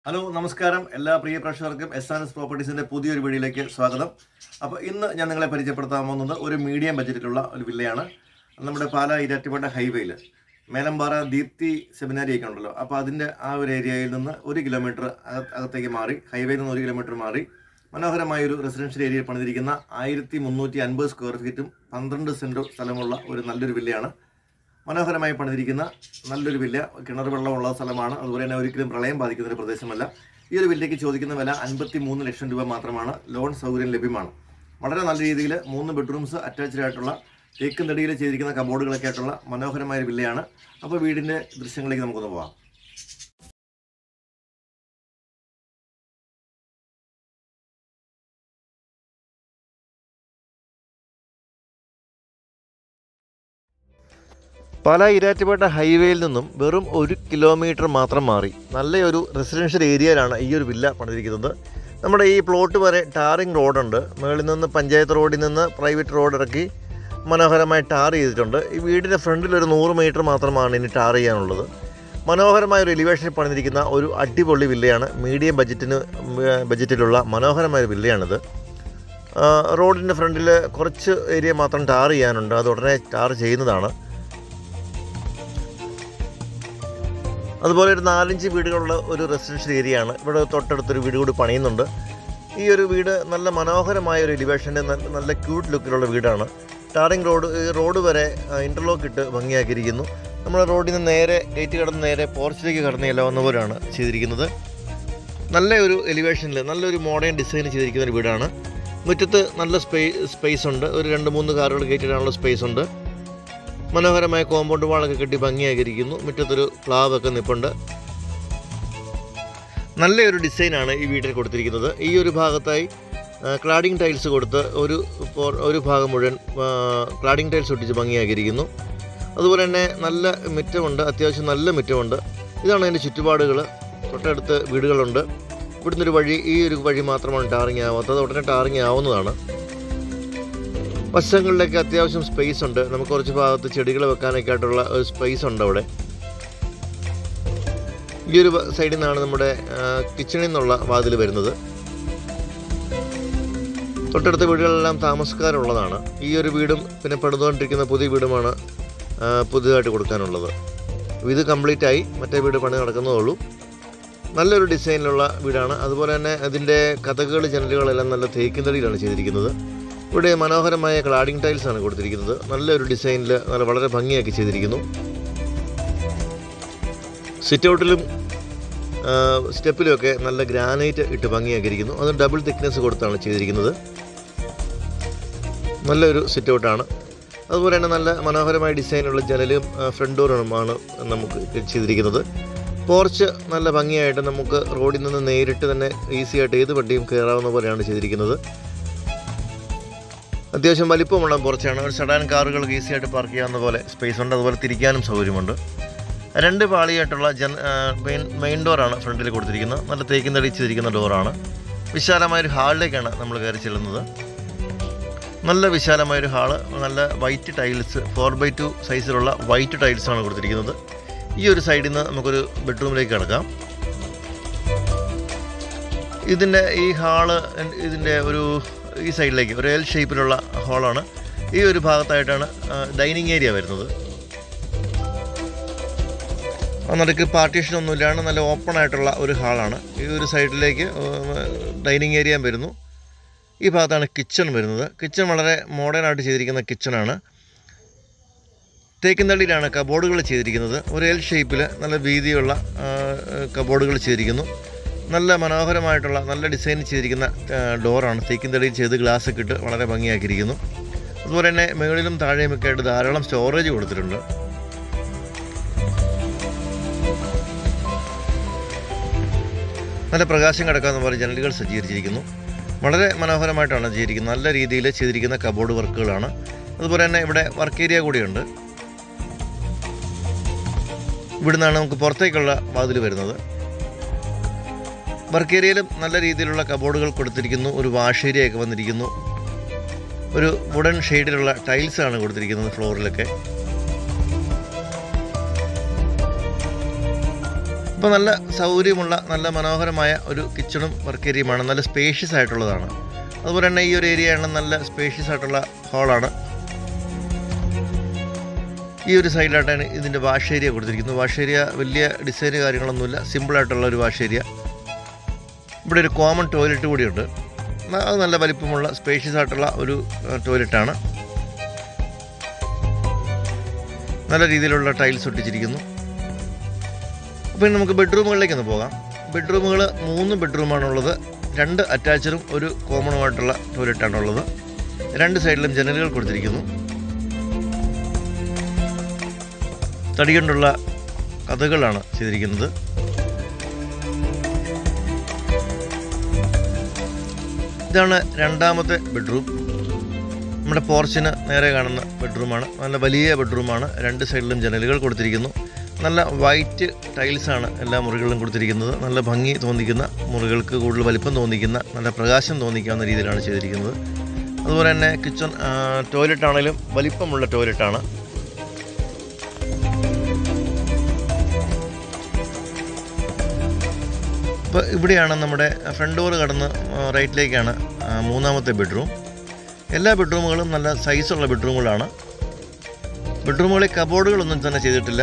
hello നമസ്കാരം എല്ലാ പ്രിയ പ്രേക്ഷകർക്കും എസ് ആൻ എസ് പ്രോപ്പർട്ടീസിന്റെ പുതിയൊരു വീഡിയോയിലേക്ക് സ്വാഗതം അപ്പോൾ ഇന്ന് ഞാൻ നിങ്ങളെ പരിചയപ്പെടുത്താൻ പോകുന്നത് ഒരു മീഡിയം ബജറ്റിലുള്ള ഒരു വില്ലയാണ് നമ്മുടെ പാല ഇരാറ്റുപേട്ട ഹൈവേയിൽ മേലമ്പാറ ദീപ്തി സെമിനാരി ഒക്കെ ഉണ്ടല്ലോ അപ്പോൾ അതിൻ്റെ ആ ഒരു ഏരിയയിൽ നിന്ന് ഒരു കിലോമീറ്റർ അക- അകത്തേക്ക് മാറി ഹൈവേയിൽ നിന്ന് ഒരു കിലോമീറ്റർ മാറി മനോഹരമായ ഒരു റെസിഡൻഷ്യൽ ഏരിയയിൽ പണിതിരിക്കുന്ന ആയിരത്തി മുന്നൂറ്റി അൻപത് സ്ക്വയർ ഫീറ്റും പന്ത്രണ്ട് സെൻറ്റ് സ്ഥലമുള്ള ഒരു നല്ലൊരു വില്ലയാണ് മനോഹരമായി പണിതിരിക്കുന്ന നല്ലൊരു വില്ല കിണർ വെള്ളമുള്ള സ്ഥലമാണ് അതുപോലെ തന്നെ ഒരിക്കലും പ്രളയം ബാധിക്കുന്ന ഒരു പ്രദേശമല്ല ഈ ഒരു വില്ലയ്ക്ക് ചോദിക്കുന്ന വില അൻപത്തി മൂന്ന് ലക്ഷം രൂപ മാത്രമാണ് ലോൺ സൗകര്യം ലഭ്യമാണ് വളരെ നല്ല രീതിയിൽ മൂന്ന് ബെഡ്റൂംസ് അറ്റാച്ച്ഡ് ആയിട്ടുള്ള തേക്കും തടിയിൽ ചെയ്തിരിക്കുന്ന കബോർഡുകളൊക്കെ ആയിട്ടുള്ള മനോഹരമായ ഒരു വില്ലയാണ് അപ്പോൾ വീടിൻ്റെ ദൃശ്യങ്ങളിലേക്ക് നമുക്കൊന്ന് പോകാം പല ഇരാറ്റുപേട്ട ഹൈവേയിൽ നിന്നും വെറും ഒരു കിലോമീറ്റർ മാത്രം മാറി നല്ലൊരു റെസിഡൻഷ്യൽ ഏരിയയിലാണ് ഈ ഒരു വില്ല പണിതിരിക്കുന്നത് നമ്മുടെ ഈ പ്ലോട്ട് വരെ ടാറിങ് റോഡുണ്ട് മുകളിൽ നിന്ന് പഞ്ചായത്ത് റോഡിൽ നിന്ന് പ്രൈവറ്റ് റോഡ് ഇറക്കി മനോഹരമായി ടാർ ചെയ്തിട്ടുണ്ട് ഈ വീടിൻ്റെ ഫ്രണ്ടിൽ ഒരു നൂറ് മീറ്റർ മാത്രമാണ് ഇനി ടാർ ചെയ്യാനുള്ളത് മനോഹരമായ ഒരു എലിവേഷനിൽ പണിതിരിക്കുന്ന ഒരു അടിപൊളി വില്ലയാണ് മീഡിയം ബജറ്റിന് ബജറ്റിലുള്ള മനോഹരമായ ഒരു വില്ലയാണിത് റോഡിൻ്റെ ഫ്രണ്ടിൽ കുറച്ച് ഏരിയ മാത്രം ടാർ ചെയ്യാനുണ്ട് അത് ഉടനെ ടാർ ചെയ്യുന്നതാണ് അതുപോലെ ഒരു നാലഞ്ച് വീടുകളുള്ള ഒരു റെസിഡൻഷ്യൽ ഏരിയയാണ് ഇവിടെ തൊട്ടടുത്തൊരു വീട് കൂടി പണിയുന്നുണ്ട് ഈ ഒരു വീട് നല്ല മനോഹരമായ ഒരു എലിവേഷൻ്റെ നല്ല ക്യൂട്ട് ലുക്കിലുള്ള വീടാണ് ടാറിംഗ് റോഡ് ഈ റോഡ് വരെ ഇൻ്റർലോക്ക് ഇട്ട് ഭംഗിയാക്കിയിരിക്കുന്നു നമ്മൾ റോഡിൽ നിന്ന് നേരെ ഗേറ്റ് കടന്ന് നേരെ പോർച്ചിലേക്ക് കടന്ന് ചെല്ലാവുന്ന പോലെയാണ് ചെയ്തിരിക്കുന്നത് നല്ല ഒരു എലിവേഷനിൽ നല്ലൊരു മോഡേൺ ഡിസൈൻ ചെയ്തിരിക്കുന്ന ഒരു വീടാണ് മുറ്റത്ത് നല്ല സ്പേ സ്പേസ് ഉണ്ട് ഒരു രണ്ട് മൂന്ന് കാറുകൾ കയറ്റിടാനുള്ള സ്പേസ് ഉണ്ട് മനോഹരമായ കോമ്പൗണ്ട് വാളൊക്കെ കെട്ടി ഭംഗിയാക്കിയിരിക്കുന്നു മുറ്റത്തൊരു പ്ലാവൊക്കെ നിൽപ്പുണ്ട് നല്ലൊരു ഡിസൈനാണ് ഈ വീട്ടിൽ കൊടുത്തിരിക്കുന്നത് ഈ ഒരു ഭാഗത്തായി ക്ലാഡിംഗ് ടൈൽസ് കൊടുത്ത് ഒരു ഫോർ- ഒരു ഭാഗം മുഴുവൻ ക്ലാഡിംഗ് ടൈൽസ് ഒട്ടിച്ച് ഭംഗിയാക്കിയിരിക്കുന്നു അതുപോലെ തന്നെ നല്ല മുറ്റമുണ്ട് അത്യാവശ്യം നല്ല മുറ്റമുണ്ട് ഇതാണ് അതിൻ്റെ ചുറ്റുപാടുകൾ തൊട്ടടുത്ത് വീടുകളുണ്ട് ഇവിടുന്ന് ഒരു വഴി ഈ ഒരു വഴി മാത്രമാണ് ടാറിങ് ആവാത്തത് ഉടനെ ടാറിങ് ആവുന്നതാണ് വശങ്ങളിലൊക്കെ അത്യാവശ്യം സ്പേസ് ഉണ്ട് നമുക്ക് കുറച്ച് ഭാഗത്ത് ചെടികൾ വെക്കാനൊക്കെ ആയിട്ടുള്ള ഒരു സ്പേസ് ഉണ്ട് അവിടെ ഈ ഒരു വ- സൈഡിൽ നിന്നാണ് നമ്മുടെ കിച്ചണിൽ നിന്നുള്ള വാതിൽ വരുന്നത് തൊട്ടടുത്ത വീടുകളെല്ലാം താമസക്കാരുള്ളതാണ് ഈ ഒരു വീടും പിന്നെ പണിതുകൊണ്ടിരിക്കുന്ന പുതിയ വീടുമാണ് ആ, പുതിയതായിട്ട് കൊടുക്കാനുള്ളത് ഇത് കംപ്ലീറ്റ് ആയി മറ്റേ വീട് പണി നടക്കുന്നതേ ഉള്ളൂ നല്ലൊരു ഡിസൈനിലുള്ള വീടാണ് അതുപോലെ തന്നെ അതിൻ്റെ കഥകൾ ജനലുകളെല്ലാം നല്ല തേക്കിന്തടിയിലാണ് ചെയ്തിരിക്കുന്നത് ഇവിടെ മനോഹരമായ ക്ലാഡിംഗ് ടൈൽസ് ആണ് കൊടുത്തിരിക്കുന്നത് നല്ലൊരു ഡിസൈനിൽ നല്ല വളരെ ഭംഗിയാക്കി ചെയ്തിരിക്കുന്നു സിറ്റ് ഔട്ടിലും സ്റ്റെപ്പിലുമൊക്കെ നല്ല ഗ്രാനൈറ്റ് ഇട്ട് ഭംഗിയാക്കിയിരിക്കുന്നു അത് ഡബിൾ തിക്നെസ് കൊടുത്താണ് ചെയ്തിരിക്കുന്നത് നല്ലൊരു സിറ്റ് ഔട്ടാണ് അതുപോലെ തന്നെ നല്ല മനോഹരമായ ഡിസൈനുള്ള ജനലും ഫ്രണ്ട് ഡോറുമാണ് നമുക്ക് ചെയ്തിരിക്കുന്നത് പോർച്ച് നല്ല ഭംഗിയായിട്ട് നമുക്ക് റോഡിൽ നിന്ന് നേരിട്ട് തന്നെ ഈസി ആയിട്ട് ഏത് വണ്ടിയും കയറാവുന്ന പോലെയാണ് ചെയ്തിരിക്കുന്നത് അത്യാവശ്യം വലിപ്പമുള്ള പോർച്ചാണ് ഒരു സഡാൻ കാറുകൾക്ക് ഈസി ആയിട്ട് പാർക്ക് ചെയ്യാവുന്ന പോലെ സ്പേസ് ഉണ്ട് അതുപോലെ തിരിക്കാനും സൗകര്യമുണ്ട് രണ്ട് പാളിയായിട്ടുള്ള ജൻ മെയിൻ മെയിൻ ഡോറാണ് ഫ്രണ്ടിൽ കൊടുത്തിരിക്കുന്നത് നല്ല തേക്കിൻ തടിച്ചിരിക്കുന്ന ഡോറാണ് വിശാലമായൊരു ഹാളിലേക്കാണ് നമ്മൾ കയറി ചെല്ലുന്നത് നല്ല വിശാലമായൊരു ഹാള് നല്ല white tiles four by two സൈസിലുള്ള വൈറ്റ് ടൈൽസാണ് കൊടുത്തിരിക്കുന്നത് ഈ ഒരു സൈഡിൽ നിന്ന് നമുക്കൊരു ബെഡ്റൂമിലേക്ക് കിടക്കാം ഇതിൻ്റെ ഈ ഹാള് ഇതിൻ്റെ ഒരു ഈ സൈഡിലേക്ക് ഒരു എൽ ഷേപ്പിലുള്ള ഹാളാണ് ഈ ഒരു ഭാഗത്തായിട്ടാണ് ഡൈനിങ് ഏരിയ വരുന്നത് നടുക്ക് പാർട്ടീഷൻ ഒന്നുമില്ലാണ് നല്ല ഓപ്പൺ ആയിട്ടുള്ള ഒരു ഹാളാണ് ഈ ഒരു സൈഡിലേക്ക് ഡൈനിങ് ഏരിയ വരുന്നു ഈ ഭാഗത്താണ് കിച്ചൺ വരുന്നത് കിച്ചൺ വളരെ മോഡേൺ ആയിട്ട് ചെയ്തിരിക്കുന്ന കിച്ചണാണ് തേക്കിൻതള്ളിയിലാണ് കബോർഡുകൾ ചെയ്തിരിക്കുന്നത് ഒരു എൽ ഷേപ്പിൽ നല്ല വീതിയുള്ള ആ, കബോർഡുകൾ ചെയ്തിരിക്കുന്നു നല്ല മനോഹരമായിട്ടുള്ള നല്ല ഡിസൈൻ ചെയ്തിരിക്കുന്ന ആ, ഡോറാണ് തേക്കിൻതള്ളിയിൽ ചെയ്ത് ഗ്ലാസ് ഒക്കെ ഇട്ട് വളരെ ഭംഗിയാക്കിയിരിക്കുന്നു അതുപോലെ തന്നെ മുകളിലും താഴെയുമൊക്കെ ആയിട്ട് ധാരാളം സ്റ്റോറേജ് കൊടുത്തിട്ടുണ്ട് നല്ല പ്രകാശം കിടക്കാവുന്ന പോലെ ജനലുകൾ സജ്ജീകരിച്ചിരിക്കുന്നു വളരെ മനോഹരമായിട്ടാണ് ചെയ്തിരിക്കുന്നത് നല്ല രീതിയിൽ ചെയ്തിരിക്കുന്ന കബോർഡ് വർക്കുകളാണ് അതുപോലെ തന്നെ ഇവിടെ വർക്ക് ഏരിയ കൂടിയുണ്ട് ഇവിടുന്നാണ് നമുക്ക് പുറത്തേക്കുള്ള വാതിൽ വരുന്നത് വർക്ക് ഏരിയയിലും നല്ല രീതിയിലുള്ള കബോർഡുകൾ കൊടുത്തിരിക്കുന്നു ഒരു വാഷ് ഏരിയ ഒക്കെ വന്നിരിക്കുന്നു ഒരു വുഡൻ ഷെയ്ഡിലുള്ള ടൈൽസ് ആണ് കൊടുത്തിരിക്കുന്നത് ഫ്ലോറിലൊക്കെ അപ്പോൾ നല്ല സൗകര്യമുള്ള നല്ല മനോഹരമായ ഒരു കിച്ചണും വർക്ക് ഏരിയയുമാണ് നല്ല സ്പേഷ്യസ് ആയിട്ടുള്ളതാണ് അതുപോലെ തന്നെ ഈ ഒരു ഏരിയയാണ് നല്ല സ്പേഷ്യസ് ആയിട്ടുള്ള ഹാളാണ് ഈ ഒരു സൈഡിലായിട്ടാണ് ഇതിൻ്റെ വാഷ് ഏരിയ കൊടുത്തിരിക്കുന്നത് വാഷ് ഏരിയ വലിയ ഡിസൈന് കാര്യങ്ങളൊന്നുമില്ല സിമ്പിളായിട്ടുള്ള ഒരു വാഷ് ഏരിയ ഇവിടെ ഒരു കോമൺ ടോയ്ലറ്റ് കൂടിയുണ്ട് ന- അത് നല്ല വലിപ്പമുള്ള സ്പേഷ്യസ് ആയിട്ടുള്ള ഒരു ടോയ്ലറ്റാണ് നല്ല രീതിയിലുള്ള ടൈൽസ് ഒട്ടിച്ചിരിക്കുന്നു അപ്പോൾ ഇനി നമുക്ക് ബെഡ്റൂമുകളിലേക്ക് ഒന്ന് പോകാം ബെഡ്റൂമുകൾ മൂന്ന് ബെഡ്റൂമാണുള്ളത് രണ്ട് അറ്റാച്ചറും ഒരു കോമണുമായിട്ടുള്ള ടോയ്ലറ്റാണുള്ളത് രണ്ട് സൈഡിലും ജനലുകൾ കൊടുത്തിരിക്കുന്നു തടി കൊണ്ടുള്ള കഥകളാണ് ചെയ്തിരിക്കുന്നത് ഇതാണ് രണ്ടാമത്തെ ബെഡ്റൂം നമ്മുടെ പോർച്ചിന് നേരെ കാണുന്ന ബെഡ്റൂമാണ് നല്ല വലിയ ബെഡ്റൂമാണ് രണ്ട് സൈഡിലും ജനലുകൾ കൊടുത്തിരിക്കുന്നു നല്ല വൈറ്റ് ടൈൽസാണ് എല്ലാ മുറികളിലും കൊടുത്തിരിക്കുന്നത് നല്ല ഭംഗി തോന്നിക്കുന്ന മുറികൾക്ക് കൂടുതൽ വലിപ്പം തോന്നിക്കുന്ന നല്ല പ്രകാശം തോന്നിക്കാവുന്ന രീതിയിലാണ് ചെയ്തിരിക്കുന്നത് അതുപോലെ തന്നെ കിച്ചൺ ടോയ്ലറ്റ് ആണെങ്കിലും വലിപ്പമുള്ള ടോയ്ലറ്റാണ് ഇപ്പോൾ ഇവിടെയാണ് നമ്മുടെ ഫ്രണ്ട് ഡോർ കടന്ന് ആ, റൈറ്റിലേക്കാണ് ആ, മൂന്നാമത്തെ ബെഡ്റൂം എല്ലാ ബെഡ്റൂമുകളും നല്ല സൈസുള്ള ബെഡ്റൂമുകളാണ് ബെഡ്റൂമുകളിൽ കബോർഡുകളൊന്നും തന്നെ ചെയ്തിട്ടില്ല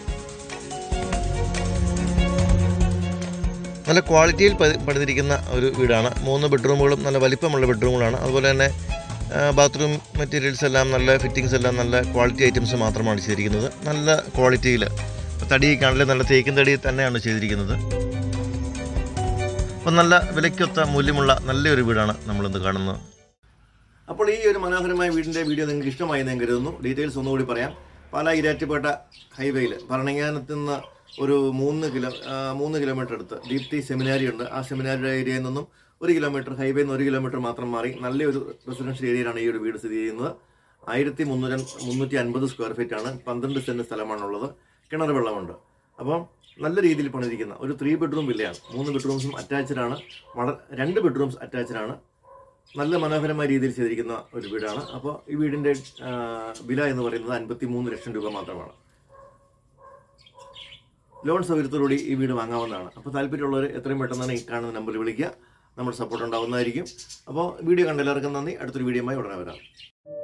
നല്ല ക്വാളിറ്റിയിൽ പതി- പണിതിരിക്കുന്ന ഒരു വീടാണ് മൂന്ന് ബെഡ്റൂമുകളും നല്ല വലിപ്പമുള്ള ബെഡ്റൂമുകളാണ് അതുപോലെ തന്നെ ബാത്റൂം മെറ്റീരിയൽസ് എല്ലാം നല്ല ഫിറ്റിങ്സ് എല്ലാം നല്ല ക്വാളിറ്റി ഐറ്റംസ് മാത്രമാണ് ചെയ്തിരിക്കുന്നത് നല്ല ക്വാളിറ്റിയിൽ തടിയൊക്കെയാണെങ്കിലും നല്ല തേക്കിൻ തടി തന്നെയാണ് ചെയ്തിരിക്കുന്നത് അപ്പം നല്ല വിലയ്ക്കൊത്ത മൂല്യമുള്ള നല്ലൊരു വീടാണ് നമ്മളിന്ന് കാണുന്നത് അപ്പോൾ ഈ ഒരു മനോഹരമായ വീടിൻ്റെ വീഡിയോ നിങ്ങൾക്ക് ഇഷ്ടമായി എന്ന് ഞാൻ കരുതുന്നു ഡീറ്റെയിൽസ് ഒന്നുകൂടി പറയാം പാലാ ഇരാറ്റുപേട്ട ഹൈവേയിൽ ഭരണങ്ങാനത്ത് നിന്ന് ഒരു മൂന്ന് കിലോ ആ, മൂന്ന് കിലോമീറ്റർ അടുത്ത് ദീപ്തി സെമിനാരി ഉണ്ട് ആ സെമിനാരിയുടെ ഏരിയയിൽ നിന്നും ഒരു കിലോമീറ്റർ ഹൈവേയിൽ നിന്ന് ഒരു കിലോമീറ്റർ മാത്രം മാറി നല്ലൊരു റെസിഡൻഷ്യൽ ഏരിയയിലാണ് ഈ ഒരു വീട് സ്ഥിതി ചെയ്യുന്നത് ആയിരത്തി മുന്നൂറ് മുന്നൂറ്റി അൻപത് സ്ക്വയർ ഫീറ്റ് ആണ് പന്ത്രണ്ട് സെൻറ്റ് സ്ഥലമാണുള്ളത് കിണർ വെള്ളമുണ്ട് അപ്പം നല്ല രീതിയിൽ പണിതിരിക്കുന്ന ഒരു ത്രീ ബെഡ്റൂം വില്ലയാണ് മൂന്ന് ബെഡ്റൂംസും അറ്റാച്ച്ഡ് ആണ് വള രണ്ട് ബെഡ്റൂംസ് അറ്റാച്ച്ഡ് ആണ് നല്ല മനോഹരമായ രീതിയിൽ ചെയ്തിരിക്കുന്ന ഒരു വീടാണ് അപ്പോൾ ഈ വീടിൻ്റെ ആ, വില എന്ന് പറയുന്നത് അൻപത്തി മൂന്ന് ലക്ഷം രൂപ മാത്രമാണ് ലോൺ സൗകര്യത്തോടുകൂടി ഈ വീട് വാങ്ങാവുന്നതാണ് അപ്പോൾ താല്പര്യമുള്ളവർ എത്രയും പെട്ടെന്ന് തന്നെ ഈ കാണുന്ന നമ്പറിൽ വിളിക്കുക നമ്മുടെ സപ്പോർട്ട് ഉണ്ടാവുന്നതായിരിക്കും അപ്പോൾ വീഡിയോ കണ്ട എല്ലാവർക്കും നന്ദി അടുത്തൊരു വീഡിയോയുമായി ഉടനെ വരാം